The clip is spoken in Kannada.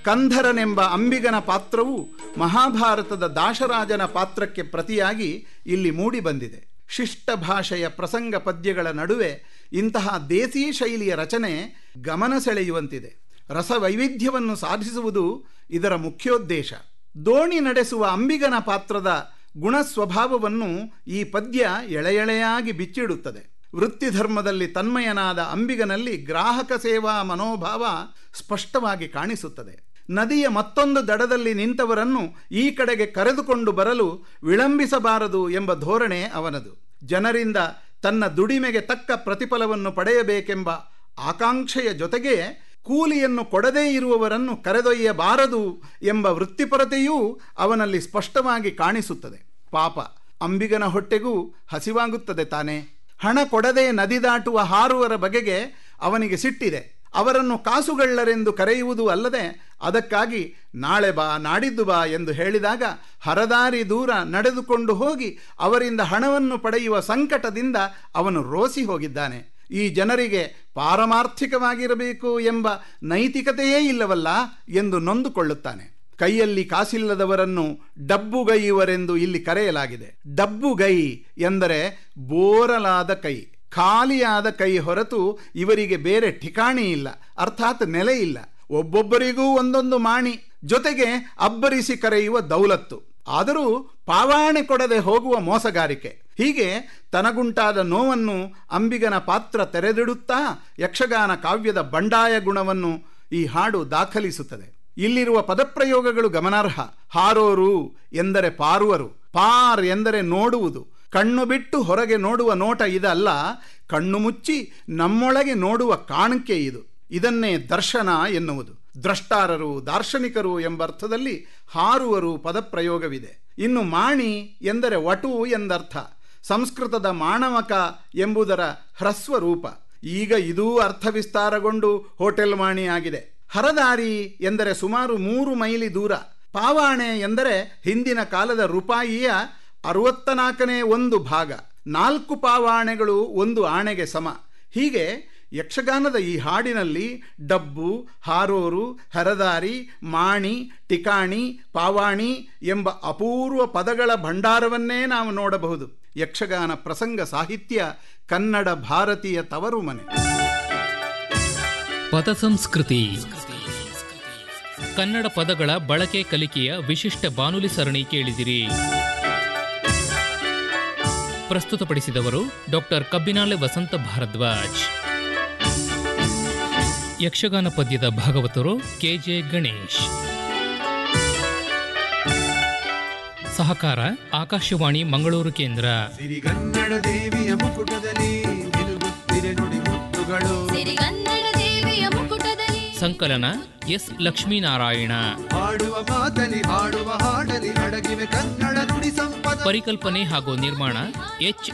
ಕಂಧರನೆಂಬ ಅಂಬಿಗನ ಪಾತ್ರವು ಮಹಾಭಾರತದ ದಾಶರಾಜನ ಪಾತ್ರಕ್ಕೆ ಪ್ರತಿಯಾಗಿ ಇಲ್ಲಿ ಮೂಡಿಬಂದಿದೆ ಶಿಷ್ಟ ಭಾಷೆಯ ಪ್ರಸಂಗ ಪದ್ಯಗಳ ನಡುವೆ ಇಂತಹ ದೇಸಿ ಶೈಲಿಯ ರಚನೆ ಗಮನ ಸೆಳೆಯುವಂತಿದೆ ರಸವೈವಿಧ್ಯವನ್ನು ಸಾಧಿಸುವುದು ಇದರ ಮುಖ್ಯೋದ್ದೇಶ ದೋಣಿ ನಡೆಸುವ ಅಂಬಿಗನ ಪಾತ್ರದ ಗುಣ ಸ್ವಭಾವವನ್ನು ಈ ಪದ್ಯ ಎಳೆಯೆಳೆಯಾಗಿ ಬಿಚ್ಚಿಡುತ್ತದೆ ವೃತ್ತಿಧರ್ಮದಲ್ಲಿ ತನ್ಮಯನಾದ ಅಂಬಿಗನಲ್ಲಿ ಗ್ರಾಹಕ ಸೇವಾ ಮನೋಭಾವ ಸ್ಪಷ್ಟವಾಗಿ ಕಾಣಿಸುತ್ತದೆ ನದಿಯ ಮತ್ತೊಂದು ದಡದಲ್ಲಿ ನಿಂತವರನ್ನು ಈ ಕಡೆಗೆ ಕರೆದುಕೊಂಡು ಬರಲು ವಿಳಂಬಿಸಬಾರದು ಎಂಬ ಧೋರಣೆ ಅವನದು ಜನರಿಂದ ತನ್ನ ದುಡಿಮೆಗೆ ತಕ್ಕ ಪ್ರತಿಫಲವನ್ನು ಪಡೆಯಬೇಕೆಂಬ ಆಕಾಂಕ್ಷೆಯ ಜೊತೆಗೆ ಕೂಲಿಯನ್ನು ಕೊಡದೇ ಇರುವವರನ್ನು ಕರೆದೊಯ್ಯಬಾರದು ಎಂಬ ವೃತ್ತಿಪರತೆಯೂ ಅವನಲ್ಲಿ ಸ್ಪಷ್ಟವಾಗಿ ಕಾಣಿಸುತ್ತದೆ ಪಾಪ ಅಂಬಿಗನ ಹೊಟ್ಟೆಗೂ ಹಸಿವಾಗುತ್ತದೆ ತಾನೇ ಹಣ ಕೊಡದೆ ನದಿ ದಾಟುವ ಹಾರುವರ ಬಗೆಗೆ ಅವನಿಗೆ ಸಿಟ್ಟಿದೆ ಅವರನ್ನು ಕಾಸುಗಳ್ಳರೆಂದು ಕರೆಯುವುದು ಅಲ್ಲದೆ ಅದಕ್ಕಾಗಿ ನಾಳೆ ಬಾ ನಾಡಿದ್ದು ಬಾ ಎಂದು ಹೇಳಿದಾಗ ಹರದಾರಿ ದೂರ ನಡೆದುಕೊಂಡು ಹೋಗಿ ಅವರಿಂದ ಹಣವನ್ನು ಪಡೆಯುವ ಸಂಕಟದಿಂದ ಅವನು ರೋಸಿ ಹೋಗಿದ್ದಾನೆ ಈ ಜನರಿಗೆ ಪಾರಮಾರ್ಥಿಕವಾಗಿರಬೇಕು ಎಂಬ ನೈತಿಕತೆಯೇ ಇಲ್ಲವಲ್ಲ ಎಂದು ನೊಂದುಕೊಳ್ಳುತ್ತಾನೆ ಕೈಯಲ್ಲಿ ಕಾಸಿಲ್ಲದವರನ್ನು ಡಬ್ಬುಗೈಯುವರೆಂದು ಇಲ್ಲಿ ಕರೆಯಲಾಗಿದೆ ಡಬ್ಬುಗೈ ಎಂದರೆ ಬೋರಲಾದ ಕೈ ಖಾಲಿಯಾದ ಕೈ ಹೊರತು ಇವರಿಗೆ ಬೇರೆ ಠಿಕಾಣಿ ಇಲ್ಲ ಅರ್ಥಾತ್ ನೆಲೆ ಇಲ್ಲ ಒಬ್ಬೊಬ್ಬರಿಗೂ ಒಂದೊಂದು ಮಾಣಿ ಜೊತೆಗೆ ಅಬ್ಬರಿಸಿ ಕರೆಯುವ ದೌಲತ್ತು ಆದರೂ ಪಾವಾಣೆ ಕೊಡದೆ ಹೋಗುವ ಮೋಸಗಾರಿಕೆ ಹೀಗೆ ತನಗುಂಟಾದ ನೋವನ್ನು ಅಂಬಿಗನ ಪಾತ್ರ ತೆರೆದಿಡುತ್ತಾ ಯಕ್ಷಗಾನ ಕಾವ್ಯದ ಬಂಡಾಯ ಗುಣವನ್ನು ಈ ಹಾಡು ದಾಖಲಿಸುತ್ತದೆ ಇಲ್ಲಿರುವ ಪದಪ್ರಯೋಗಗಳು ಗಮನಾರ್ಹ ಹಾರೋರು ಎಂದರೆ ಪಾರುವರು ಪಾರ್ ಎಂದರೆ ನೋಡುವುದು ಕಣ್ಣು ಬಿಟ್ಟು ಹೊರಗೆ ನೋಡುವ ನೋಟ ಇದಲ್ಲ ಕಣ್ಣು ಮುಚ್ಚಿ ನಮ್ಮೊಳಗೆ ನೋಡುವ ಕಾಣಿಕೆ ಇದು ಇದನ್ನೇ ದರ್ಶನ ಎನ್ನುವುದು ದ್ರಷ್ಟಾರರು ದಾರ್ಶನಿಕರು ಎಂಬ ಅರ್ಥದಲ್ಲಿ ಹಾರುವರು ಪದಪ್ರಯೋಗವಿದೆ ಇನ್ನು ಮಾಣಿ ಎಂದರೆ ವಟು ಎಂದರ್ಥ ಸಂಸ್ಕೃತದ ಮಾಣವಕ ಎಂಬುದರ ಹ್ರಸ್ವ ರೂಪ ಈಗ ಇದೂ ಅರ್ಥ ವಿಸ್ತಾರಗೊಂಡು ಹೋಟೆಲ್ ಮಾಣಿ ಆಗಿದೆ ಹರದಾರಿ ಎಂದರೆ ಸುಮಾರು ಮೂರು ಮೈಲಿ ದೂರ ಪಾವಾಣೆ ಎಂದರೆ ಹಿಂದಿನ ಕಾಲದ ರೂಪಾಯಿಯ ಅರವತ್ತನಾಲ್ಕನೇ ಒಂದು ಭಾಗ ನಾಲ್ಕು ಪಾವಾಣೆಗಳು ಒಂದು ಆಣೆಗೆ ಸಮ ಹೀಗೆ ಯಕ್ಷಗಾನದ ಈ ಹಾಡಿನಲ್ಲಿ ಡಬ್ಬು ಹಾರೋರು ಹರದಾರಿ ಮಾಣಿ ಟಿಕಾಣಿ ಪಾವಾಣಿ ಎಂಬ ಅಪೂರ್ವ ಪದಗಳ ಭಂಡಾರವನ್ನೇ ನಾವು ನೋಡಬಹುದು ಯಕ್ಷಗಾನ ಪ್ರಸಂಗ ಸಾಹಿತ್ಯ ಕನ್ನಡ ಭಾರತೀಯ ತವರು ಮನೆ ಪದ ಸಂಸ್ಕೃತಿ ಕನ್ನಡ ಪದಗಳ ಬಳಕೆ ಕಲಿಕೆಯ ವಿಶಿಷ್ಟ ಬಾನುಲಿ ಸರಣಿ ಕೇಳಿದಿರಿ ಪ್ರಸ್ತುತಪಡಿಸಿದವರು ಡಾಕ್ಟರ್ ಕಬ್ಬಿನಾಲೆ ವಸಂತ ಭಾರದ್ವಾಜ್ ಯಕ್ಷಗಾನ ಪದ್ಯದ ಭಾಗವತರು ಕೆಜೆ ಗಣೇಶ್ ಸಹಕಾರ ಆಕಾಶವಾಣಿ ಮಂಗಳೂರು ಕೇಂದ್ರ ಸಿರಿಗನ್ನಡ ದೇವಿಯ ಮುಕುಟದಲ್ಲಿ ನಿಲುಗುತ್ತಿರೆ ನುಡಿ ಮುತ್ತುಗಳು ಸಿರಿಗನ್ನಡ ದೇವಿಯ ಮುಕುಟದಲ್ಲಿ ಸಂಕಲನ ಎಸ್ ಲಕ್ಷ್ಮೀನಾರಾಯಣ ಹಾಡುವ ಮಾತಲಿ ಹಾಡುವ ಹಾಡಲಿ ಅಡಗಿವೆ ಕನ್ನಡ ನುಡಿ ಸಂಪದ ಪರಿಕಲ್ಪನೆ ಹಾಗೂ ನಿರ್ಮಾಣ ಎಚ್